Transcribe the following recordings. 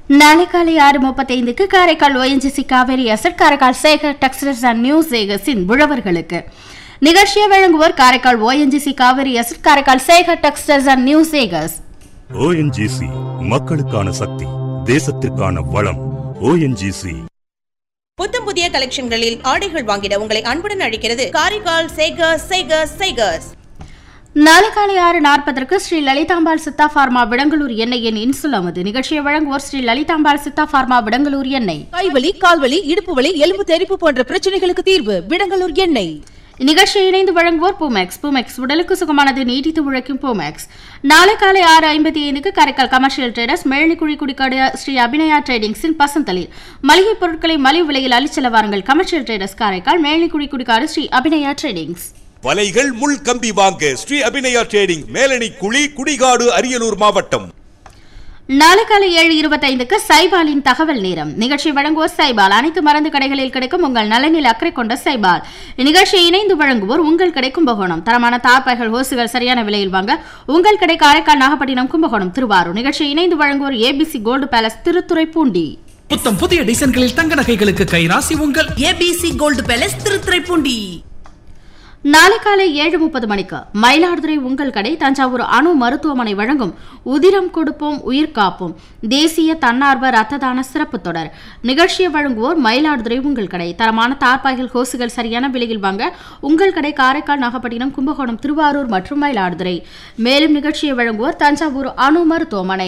நாளை காலை ஆறு முப்பத்தைந்துக்கு Karaikal ONGC Kaveri asset Karaikal Sekar textiles and new சேகர்ஸின் உழவர்களுக்கு நிகழ்ச்சியை வழங்குவோர் Karaikal ONGC Kaveri asset Karaikal Sekar textiles and new Sekar's ONGC மக்களுக்கான சக்தி தேசத்திற்கான வளம் ஓஎன்ஜிசி புத்தம் புதிய கலெக்ஷன்களில் ஆடைகள் வாங்கிட உங்களை அன்புடன் அழைக்கிறது காரைக்கால் சேகர்ஸ் சேகர்ஸ் சேகர்ஸ் நாளை காலை ஆறு நாற்பதற்கு ஸ்ரீ லலிதாம்பாள் சித்தா பார்மா விடங்களூர் எண்ணெயின் இன்சுலமது நிகழ்ச்சியை வழங்குவோர் ஸ்ரீ லலிதாம்பாள் சித்தா பார்மா விடங்களூர் எண்ணெய் கைவலி கால்வலி இடுப்பு வலி எலும்பு தெறிப்பு போன்ற பிரச்சனைகளுக்கு தீர்வு விடங்கலூர் எண்ணெய் நிகழ்ச்சியை இணைந்து வழங்குவோர் பூமேக்ஸ் பூமேக்ஸ் உடலுக்கு சுகமானது நீட்டித்து உழைக்கும் பூமேக்ஸ் நாளை காலை ஆறு ஐம்பத்தி ஐந்துக்கு காரைக்கால் கமர்ஷியல் ட்ரேடர்ஸ் மேழனிக்குழி குடிக்காடு ஸ்ரீ அபிநயா ட்ரேடிங்ஸின் பசந்தளிர் மளிகை பொருட்களை மலிவு விலையில் அளிச்சல வாருங்கள் commercial traders Karaikal Melanikuzhi Kudikadu Sri Abhinaya tradings வலைகள் முள் கம்பி வாங்க ஸ்ரீ அபிநயா ட்ரேடிங் மேலணி குழி குடிகாடு அரியலூர் மாவட்டம் நாளை காலை ஏழு இருபத்தைந்துக்கு சைபாலின் தகவல் நேரம் நிகழ்ச்சி வழங்குவோர் சைபால் அனைத்து மருந்து கடைகளில் கிடைக்கும் உங்கள் நலனில் அக்கறை கொண்ட சைபால் இந்நிகழ்ச்சியை இணைந்து வழங்குவோர் உங்கள் கடை கும்பகோணம் தரமான தார்பாய்கள் ஹோசுகள் சரியான விலையில் வாங்க உங்கள் கடை காரைக்கால் நாகப்பட்டினம் கும்பகோணம் திருவாரூர் நிகழ்ச்சியை இணைந்து வழங்குவோர் ஏபிசி கோல்டு பேலஸ் திருத்துறைப்பூண்டி புத்தம் புதிய டிசைன்களில் தங்க நகைகளுக்கு கைராசி உங்கள் ஏபிசி கோல்டு பேலஸ் திருத்துறைப்பூண்டி நாளை காலை ஏழு முப்பது மணிக்கு மயிலாடுதுறை உங்கள் கடை தஞ்சாவூர் அணு மருத்துவமனை வழங்கும் உதிரம் கொடுப்போம் உயிர் காப்போம் தேசிய தன்னார்வ ரத்த தான சிறப்பு தொடர் நிகழ்ச்சியை வழங்குவோர் மயிலாடுதுறை உங்கள் கடை தரமான தார்பாய்கள் ஹோசுகள் சரியான விலையில் வாங்க உங்கள் கடை காரைக்கால் நாகப்பட்டினம் கும்பகோணம் திருவாரூர் மற்றும் மயிலாடுதுறை மேலும் நிகழ்ச்சியை வழங்குவோர் தஞ்சாவூர் அணு மருத்துவமனை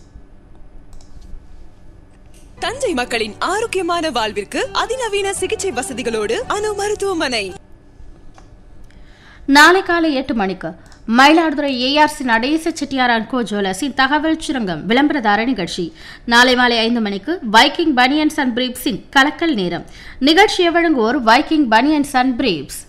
தஞ்சை மக்களின் ஆரோக்கியமான வாழ்விற்கு அதிநவீன சிகிச்சை வசதிகளோடு அணு மருத்துவமனை நாளை காலை எட்டு மணிக்கு மயிலாடுதுறை ஏஆர்சி நடேச செட்டியார் அண்ட் கோ ஜுவல்லர்ஸின் தகவல் சுரங்கம் விளம்பரதார நிகழ்ச்சி நாளை மாலை ஐந்து மணிக்கு வைக்கிங் பனியன்ஸ் அண்ட் பிரீப்ஸின் கலக்கல் நேரம் நிகழ்ச்சியை வழங்குவோர் வைக்கிங் பனியன்ஸ் அண்ட் பிரீப்ஸ்